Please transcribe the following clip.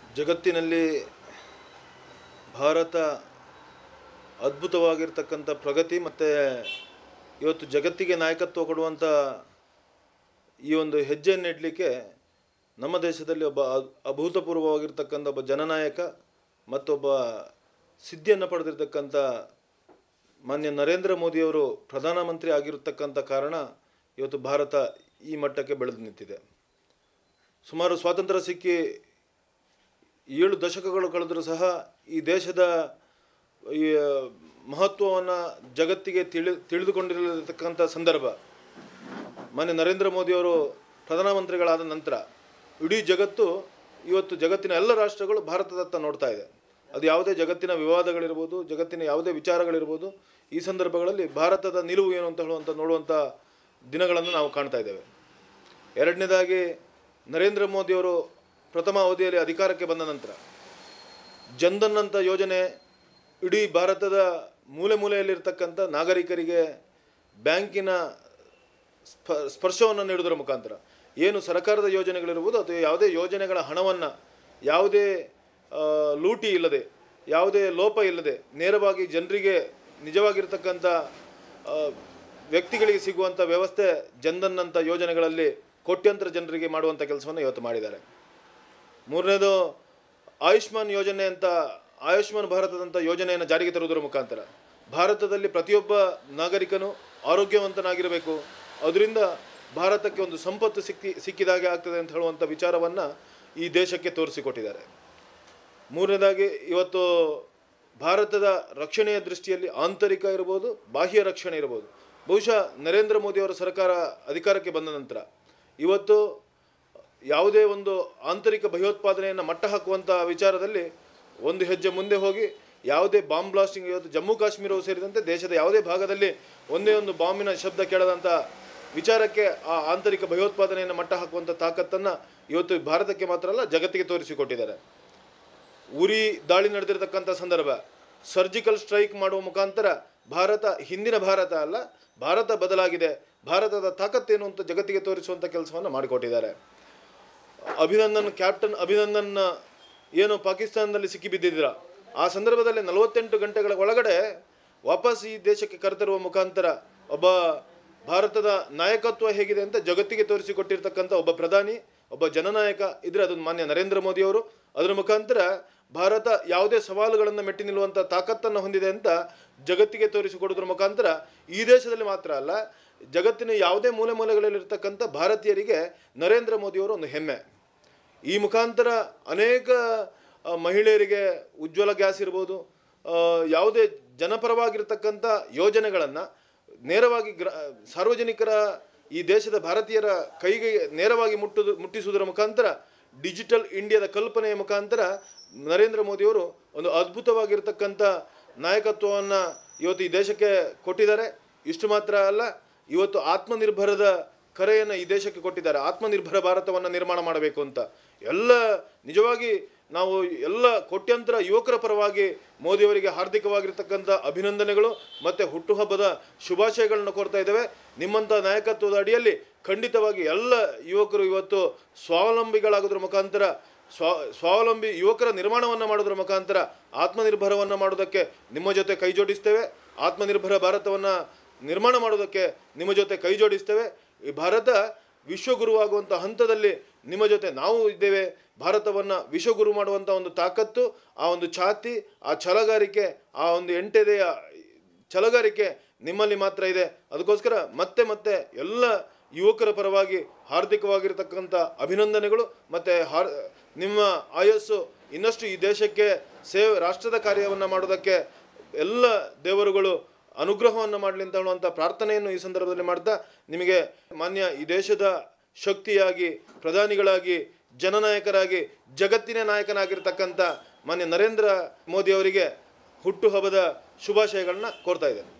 ಜಗತ್ತಿನಲ್ಲಿ ಭಾರತ ಅದ್ಭುತವಾಗಿರ್ತಕ್ಕಂಥ ಪ್ರಗತಿ ಮತ್ತು ಇವತ್ತು ಜಗತ್ತಿಗೆ ನಾಯಕತ್ವ ಕೊಡುವಂಥ ಈ ಒಂದು ಹೆಜ್ಜೆಯನ್ನು ಇಡಲಿಕ್ಕೆ ನಮ್ಮ ದೇಶದಲ್ಲಿ ಒಬ್ಬ ಅ- ಅಭೂತಪೂರ್ವವಾಗಿರ್ತಕ್ಕಂಥ ಒಬ್ಬ ಜನನಾಯಕ ಮತ್ತೊಬ್ಬ ಸಿದ್ಧಿಯನ್ನು ಪಡೆದಿರ್ತಕ್ಕಂಥ ಮಾನ್ಯ ನರೇಂದ್ರ ಮೋದಿಯವರು ಪ್ರಧಾನಮಂತ್ರಿ ಆಗಿರತಕ್ಕಂಥ ಕಾರಣ ಇವತ್ತು ಭಾರತ ಈ ಮಟ್ಟಕ್ಕೆ ಬೆಳೆದು ನಿಂತಿದೆ ಸುಮಾರು ಸ್ವಾತಂತ್ರ್ಯ ಸಿಕ್ಕಿ ಏಳು ದಶಕಗಳು ಕಳೆದರೂ ಸಹ ಈ ದೇಶದ ಈ ಮಹತ್ವವನ್ನು ಜಗತ್ತಿಗೆ ತಿಳಿ ತಿಳಿದುಕೊಂಡಿರತಕ್ಕಂಥ ಸಂದರ್ಭ ಮಾನ್ಯ ನರೇಂದ್ರ ಮೋದಿಯವರು ಪ್ರಧಾನಮಂತ್ರಿಗಳಾದ ನಂತರ ಇಡೀ ಜಗತ್ತು ಇವತ್ತು ಜಗತ್ತಿನ ಎಲ್ಲ ರಾಷ್ಟ್ರಗಳು ಭಾರತದತ್ತ ನೋಡ್ತಾ ಇದೆ ಅದು ಯಾವುದೇ ಜಗತ್ತಿನ ವಿವಾದಗಳಿರ್ಬೋದು ಜಗತ್ತಿನ ಯಾವುದೇ ವಿಚಾರಗಳಿರ್ಬೋದು ಈ ಸಂದರ್ಭಗಳಲ್ಲಿ ಭಾರತದ ನಿಲುವು ಏನು ಅಂತ ಹೇಳುವಂಥ ನೋಡುವಂಥ ದಿನಗಳನ್ನು ನಾವು ಕಾಣ್ತಾ ಇದ್ದೇವೆ ಎರಡನೇದಾಗಿ ನರೇಂದ್ರ ಮೋದಿಯವರು ಪ್ರಥಮ ಅವಧಿಯಲ್ಲಿ ಅಧಿಕಾರಕ್ಕೆ ಬಂದ ನಂತರ ಜನ್ಧನ್ ಅಂತ ಯೋಜನೆ ಇಡೀ ಭಾರತದ ಮೂಲೆ ಮೂಲೆಯಲ್ಲಿರ್ತಕ್ಕಂಥ ನಾಗರಿಕರಿಗೆ ಬ್ಯಾಂಕಿನ ಸ್ಪ ಸ್ಪರ್ಶವನ್ನು ನೀಡುವುದರ ಮುಖಾಂತರ ಏನು ಸರ್ಕಾರದ ಯೋಜನೆಗಳಿರ್ಬೋದು ಅಥವಾ ಯಾವುದೇ ಯೋಜನೆಗಳ ಹಣವನ್ನು ಯಾವುದೇ ಆ, ಲೂಟಿ ಇಲ್ಲದೆ ಯಾವುದೇ ಲೋಪ ಇಲ್ಲದೆ ನೇರವಾಗಿ ಜನರಿಗೆ ನಿಜವಾಗಿರ್ತಕ್ಕಂಥ ಆ, ವ್ಯಕ್ತಿಗಳಿಗೆ ಸಿಗುವಂಥ ವ್ಯವಸ್ಥೆ ಜನ್ಧನ್ ಅಂತ ಯೋಜನೆಗಳಲ್ಲಿ ಕೋಟ್ಯಂತರ ಜನರಿಗೆ ಮಾಡುವಂಥ ಕೆಲಸವನ್ನು ಇವತ್ತು ಮಾಡಿದ್ದಾರೆ ಮೂರನೇದು ಆಯುಷ್ಮಾನ್ ಯೋಜನೆ ಅಂತ ಆಯುಷ್ಮಾನ್ ಭಾರತದಂಥ ಯೋಜನೆಯನ್ನು ಜಾರಿಗೆ ತರುವುದರ ಮುಖಾಂತರ ಭಾರತದಲ್ಲಿ ಪ್ರತಿಯೊಬ್ಬ ನಾಗರಿಕನು ಆರೋಗ್ಯವಂತನಾಗಿರಬೇಕು ಅದರಿಂದ ಭಾರತಕ್ಕೆ ಒಂದು ಸಂಪತ್ತು ಸಿಕ್ಕಿ ಸಿಕ್ಕಿದಾಗೆ ಆಗ್ತದೆ ಅಂತ ಹೇಳುವಂಥ ವಿಚಾರವನ್ನು ಈ ದೇಶಕ್ಕೆ ತೋರಿಸಿಕೊಟ್ಟಿದ್ದಾರೆ ಮೂರನೇದಾಗಿ ಇವತ್ತು ಭಾರತದ ರಕ್ಷಣೆಯ ದೃಷ್ಟಿಯಲ್ಲಿ ಆಂತರಿಕ ಇರ್ಬೋದು ಬಾಹ್ಯ ರಕ್ಷಣೆ ಇರ್ಬೋದು ಬಹುಶಃ ನರೇಂದ್ರ ಮೋದಿಯವರ ಸರ್ಕಾರ ಅಧಿಕಾರಕ್ಕೆ ಬಂದ ನಂತರ ಇವತ್ತು ಯಾವುದೇ ಒಂದು ಆಂತರಿಕ ಭಯೋತ್ಪಾದನೆಯನ್ನು ಮಟ್ಟ ಹಾಕುವಂಥ ವಿಚಾರದಲ್ಲಿ ಒಂದು ಹೆಜ್ಜೆ ಮುಂದೆ ಹೋಗಿ ಯಾವುದೇ ಬಾಂಬ್ ಬ್ಲಾಸ್ಟಿಂಗ್ ಇವತ್ತು ಜಮ್ಮು ಕಾಶ್ಮೀರವು ಸೇರಿದಂತೆ ದೇಶದ ಯಾವುದೇ ಭಾಗದಲ್ಲಿ ಒಂದೇ ಒಂದು ಬಾಂಬಿನ ಶಬ್ದ ಕೇಳದಂಥ ವಿಚಾರಕ್ಕೆ ಆ ಆಂತರಿಕ ಭಯೋತ್ಪಾದನೆಯನ್ನು ಮಟ್ಟ ಹಾಕುವಂಥ ತಾಕತ್ತನ್ನು ಇವತ್ತು ಭಾರತಕ್ಕೆ ಮಾತ್ರ ಅಲ್ಲ ಜಗತ್ತಿಗೆ ತೋರಿಸಿಕೊಟ್ಟಿದ್ದಾರೆ ಉರಿ ದಾಳಿ ನಡೆದಿರತಕ್ಕಂಥ ಸಂದರ್ಭ ಸರ್ಜಿಕಲ್ ಸ್ಟ್ರೈಕ್ ಮಾಡುವ ಮುಖಾಂತರ ಭಾರತ ಹಿಂದಿನ ಭಾರತ ಅಲ್ಲ ಭಾರತ ಬದಲಾಗಿದೆ ಭಾರತದ ತಾಕತ್ತೇನು ಅಂತ ಜಗತ್ತಿಗೆ ತೋರಿಸುವಂಥ ಕೆಲಸವನ್ನು ಮಾಡಿಕೊಟ್ಟಿದ್ದಾರೆ ಅಭಿನಂದನ್ ಕ್ಯಾಪ್ಟನ್ ಅಭಿನಂದನ್ ಏನು ಪಾಕಿಸ್ತಾನದಲ್ಲಿ ಸಿಕ್ಕಿಬಿದ್ದಿದ್ದೀರ ಆ ಸಂದರ್ಭದಲ್ಲಿ ನಲವತ್ತೆಂಟು ಗಂಟೆಗಳ ಒಳಗಡೆ ವಾಪಸ್ ಈ ದೇಶಕ್ಕೆ ಕರೆತರುವ ಮುಖಾಂತರ ಒಬ್ಬ ಭಾರತದ ನಾಯಕತ್ವ ಹೇಗಿದೆ ಅಂತ ಜಗತ್ತಿಗೆ ತೋರಿಸಿಕೊಟ್ಟಿರ್ತಕ್ಕಂಥ ಒಬ್ಬ ಪ್ರಧಾನಿ ಒಬ್ಬ ಜನನಾಯಕ ಇದ್ರೆ ಅದು ಮಾನ್ಯ ನರೇಂದ್ರ ಮೋದಿಯವರು ಅದರ ಮುಖಾಂತರ ಭಾರತ ಯಾವುದೇ ಸವಾಲುಗಳನ್ನು ಮೆಟ್ಟಿ ನಿಲ್ಲುವಂಥ ತಾಕತ್ತನ್ನು ಹೊಂದಿದೆ ಅಂತ ಜಗತ್ತಿಗೆ ತೋರಿಸಿಕೊಡೋದ್ರ ಮುಖಾಂತರ ಈ ದೇಶದಲ್ಲಿ ಮಾತ್ರ ಅಲ್ಲ ಜಗತ್ತಿನ ಯಾವುದೇ ಮೂಲೆ ಮೂಲೆಗಳಲ್ಲಿರ್ತಕ್ಕಂಥ ಭಾರತೀಯರಿಗೆ ನರೇಂದ್ರ ಮೋದಿಯವರು ಒಂದು ಹೆಮ್ಮೆ ಈ ಮುಖಾಂತರ ಅನೇಕ ಆ, ಮಹಿಳೆಯರಿಗೆ ಉಜ್ವಲ ಗ್ಯಾಸ್ ಇರ್ಬೋದು ಆ, ಯಾವುದೇ ಜನಪರವಾಗಿರ್ತಕ್ಕಂಥ ಯೋಜನೆಗಳನ್ನು ನೇರವಾಗಿ ಗ್ರ ಸಾರ್ವಜನಿಕರ ಈ ದೇಶದ ಭಾರತೀಯರ ಕೈಗೆ ನೇರವಾಗಿ ಮುಟ್ಟುದು ಮುಟ್ಟಿಸುವುದರ ಮುಖಾಂತರ ಡಿಜಿಟಲ್ ಇಂಡಿಯಾದ ಕಲ್ಪನೆಯ ಮುಖಾಂತರ ನರೇಂದ್ರ ಮೋದಿಯವರು ಒಂದು ಅದ್ಭುತವಾಗಿರ್ತಕ್ಕಂಥ ನಾಯಕತ್ವವನ್ನು ಇವತ್ತು ಈ ದೇಶಕ್ಕೆ ಕೊಟ್ಟಿದ್ದಾರೆ ಇಷ್ಟು ಮಾತ್ರ ಅಲ್ಲ ಇವತ್ತು ಆತ್ಮನಿರ್ಭರದ ಕರೆಯನ್ನು ಈ ದೇಶಕ್ಕೆ ಕೊಟ್ಟಿದ್ದಾರೆ ಆತ್ಮನಿರ್ಭರ ಭಾರತವನ್ನು ನಿರ್ಮಾಣ ಮಾಡಬೇಕು ಅಂತ ಎಲ್ಲ ನಿಜವಾಗಿ ನಾವು ಎಲ್ಲ ಕೋಟ್ಯಂತರ ಯುವಕರ ಪರವಾಗಿ ಮೋದಿಯವರಿಗೆ ಹಾರ್ದಿಕವಾಗಿರ್ತಕ್ಕಂಥ ಅಭಿನಂದನೆಗಳು ಮತ್ತು ಹುಟ್ಟುಹಬ್ಬದ ಶುಭಾಶಯಗಳನ್ನು ಕೋರ್ತಾ ಇದ್ದೇವೆ ನಿಮ್ಮಂಥ ನಾಯಕತ್ವದ ಅಡಿಯಲ್ಲಿ ಖಂಡಿತವಾಗಿ ಎಲ್ಲ ಯುವಕರು ಇವತ್ತು ಸ್ವಾವಲಂಬಿಗಳಾಗೋದ್ರ ಮುಖಾಂತರ ಸ್ವಾ ಸ್ವಾವಲಂಬಿ ಯುವಕರ ನಿರ್ಮಾಣವನ್ನು ಮಾಡೋದ್ರ ಮುಖಾಂತರ ಆತ್ಮನಿರ್ಭರವನ್ನು ಮಾಡೋದಕ್ಕೆ ನಿಮ್ಮ ಜೊತೆ ಕೈ ಜೋಡಿಸ್ತೇವೆ ಆತ್ಮನಿರ್ಭರ ಭಾರತವನ್ನು ನಿರ್ಮಾಣ ಮಾಡೋದಕ್ಕೆ ನಿಮ್ಮ ಜೊತೆ ಕೈ ಜೋಡಿಸ್ತೇವೆ ಈ ಭಾರತ ವಿಶ್ವಗುರುವಾಗುವಂಥ ಹಂತದಲ್ಲಿ ನಿಮ್ಮ ಜೊತೆ ನಾವು ಇದ್ದೇವೆ ಭಾರತವನ್ನು ವಿಶ್ವಗುರು ಮಾಡುವಂಥ ಒಂದು ತಾಕತ್ತು ಆ ಒಂದು ಛಾತಿ ಆ ಛಲಗಾರಿಕೆ ಆ ಒಂದು ಎಂಟೆದೆಯ ಛಲಗಾರಿಕೆ ನಿಮ್ಮಲ್ಲಿ ಮಾತ್ರ ಇದೆ ಅದಕ್ಕೋಸ್ಕರ ಮತ್ತೆ ಮತ್ತೆ ಎಲ್ಲ ಯುವಕರ ಪರವಾಗಿ ಹಾರ್ದಿಕವಾಗಿರ್ತಕ್ಕಂಥ ಅಭಿನಂದನೆಗಳು ಮತ್ತು ಹಾರ್ ನಿಮ್ಮ ಆಯಸ್ಸು ಇನ್ನಷ್ಟು ಈ ದೇಶಕ್ಕೆ ಸೇವೆ ರಾಷ್ಟ್ರದ ಕಾರ್ಯವನ್ನು ಮಾಡೋದಕ್ಕೆ ಎಲ್ಲ ದೇವರುಗಳು ಅನುಗ್ರಹವನ್ನು ಮಾಡಲಿ ಅಂತ ಹೇಳುವಂಥ ಪ್ರಾರ್ಥನೆಯನ್ನು ಈ ಸಂದರ್ಭದಲ್ಲಿ ಮಾಡ್ತಾ ನಿಮಗೆ ಮಾನ್ಯ ಈ ದೇಶದ ಶಕ್ತಿಯಾಗಿ ಪ್ರಧಾನಿಗಳಾಗಿ ಜನನಾಯಕರಾಗಿ ಜಗತ್ತಿನ ನಾಯಕನಾಗಿರ್ತಕ್ಕಂಥ ಮಾನ್ಯ ನರೇಂದ್ರ ಮೋದಿ ಅವರಿಗೆ ಹುಟ್ಟುಹಬ್ಬದ ಶುಭಾಶಯಗಳನ್ನ ಕೋರ್ತಾ ಇದ್ದೇನೆ